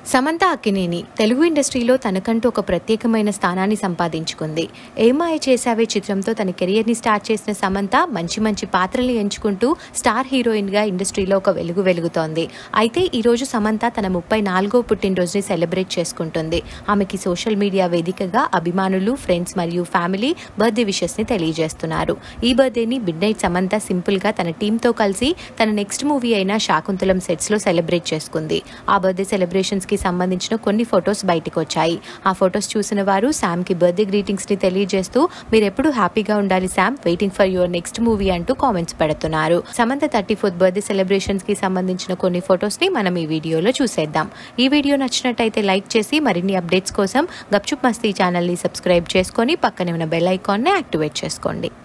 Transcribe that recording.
సమంత అక్కినేని తెలుగు ఇండస్ట్రీలో తనకంటూ ఒక ప్రత్యేకమైన స్థానాన్ని సంపాదించుకుంది ఏమాయ చేసావే చిత్రంతో తన కెరియర్ని స్టార్ట్ చేసిన సమంత మంచి మంచి పాత్రలు ఎంచుకుంటూ స్టార్ హీరోయిన్గా ఇండస్ట్రీలో ఒక వెలుగు వెలుగుతోంది అయితే ఈరోజు సమంత తన ముప్పై నాలుగో పుట్టినరోజుని సెలబ్రేట్ చేసుకుంటుంది ఆమెకి సోషల్ మీడియా వేదికగా అభిమానులు ఫ్రెండ్స్ మరియు ఫ్యామిలీ బర్త్డే విషెస్ని తెలియజేస్తున్నారు ఈ బర్త్డేని మిడ్ నైట్ సమంత సింపుల్గా తన టీంతో కలిసి తన నెక్స్ట్ మూవీ అయిన శాకుంతలం సెట్స్లో సెలబ్రేట్ చేసుకుంది ఆ బర్త్డే సెలబ్రేషన్స్కి సంబంధించిన కొన్ని ఫొటోస్ బయటకు వచ్చాయి ఆ ఫొటోస్ చూసిన వారు శామ్కి బర్త్డే గ్రీటింగ్స్ని తెలియజేస్తూ మీరు ఎప్పుడు హ్యాపీగా ఉండాలి Sam waiting for your next movie అంటూ కామెంట్స్ పెడుతున్నారు సమంత థర్టీ ఫోర్త్ బర్త్డే సెలబ్రేషన్స్కి సంబంధించిన కొన్ని ఫొటోస్ని మనం ఈ వీడియోలో చూసేద్దాం ఈ వీడియో నచ్చినట్టయితే లైక్ చేసి మరిన్ని అప్డేట్స్ కోసం గప్చుప్ మస్తీ ఛానల్ని సబ్స్క్రైబ్ చేసుకొని పక్కనే ఉన్న బెల్ ఐకాన్ని యాక్టివేట్ చేసుకోండి